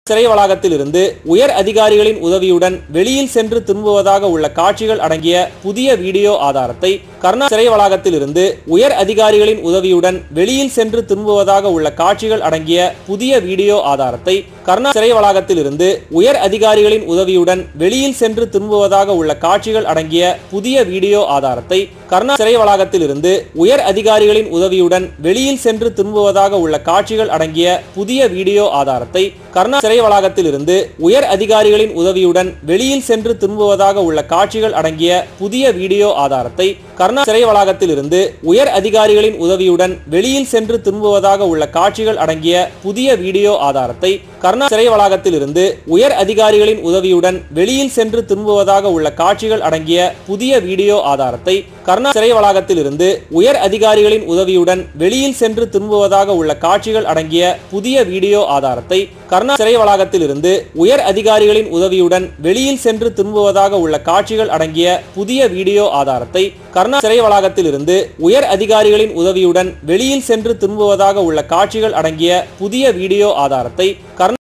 சிறை வளாகத்தில் இருந்து உயர் அதிகாரிகளின் உதவியுடன் வெளியில் சென்று திரும்புவதாக உள்ள காட்சிகள் அடங்கிய புதிய வீடியோ ஆதாரத்தை கர்நா சிறை வளாகத்தில் இருந்து உயர் அதிகாரிகளின் உதவியுடன் வெளியில் சென்று திரும்புவதாக உள்ள காட்சிகள் அடங்கிய புதிய வீடியோ ஆதாரத்தை கர்நா சிறை வளாகத்தில் இருந்து உயர் அதிகாரிகளின் உதவியுடன் வெளியில் சென்று திரும்புவதாக உள்ள காட்சிகள் அடங்கிய புதிய வீடியோ ஆதாரத்தை கர்நா சிறை வளாகத்தில் இருந்து உயர் அதிகாரிகளின் உதவியுடன் வெளியில் சென்று திரும்புவதாக உள்ள காட்சிகள் அடங்கிய புதிய வீடியோ ஆதாரத்தை கர்நா சிறை வளாகத்தில் இருந்து உயர் அதிகாரிகளின் உதவியுடன் வெளியில் சென்று திரும்புவதாக உள்ள காட்சிகள் அடங்கிய புதிய வீடியோ ஆதாரத்தை கர்நா சிறை வளாகத்தில் இருந்து உயர் அதிகாரிகளின் உதவியுடன் வெளியில் சென்று திரும்புவதாக உள்ள காட்சிகள் அடங்கிய புதிய வீடியோ ஆதாரத்தை கர்நா சிறை வளாகத்தில் இருந்து உயர் அதிகாரிகளின் உதவியுடன் வெளியில் சென்று திரும்புவதாக உள்ள காட்சிகள் அடங்கிய புதிய வீடியோ ஆதாரத்தை கர்நா சிறை வளாகத்தில் இருந்து உயர் அதிகாரிகளின் உதவியுடன் வெளியில் சென்று திரும்புவதாக உள்ள காட்சிகள் அடங்கிய புதிய வீடியோ ஆதாரத்தை கர்நா சிறை வளாகத்தில் இருந்து உயர் அதிகாரிகளின் உதவியுடன் வெளியில் சென்று திரும்புவதாக உள்ள காட்சிகள் அடங்கிய புதிய வீடியோ ஆதாரத்தை கர்நா சிறை வளாகத்தில் இருந்து உயர் அதிகாரிகளின் உதவியுடன் வெளியில் சென்று திரும்புவதாக உள்ள காட்சிகள் அடங்கிய புதிய வீடியோ ஆதாரத்தை கர்நா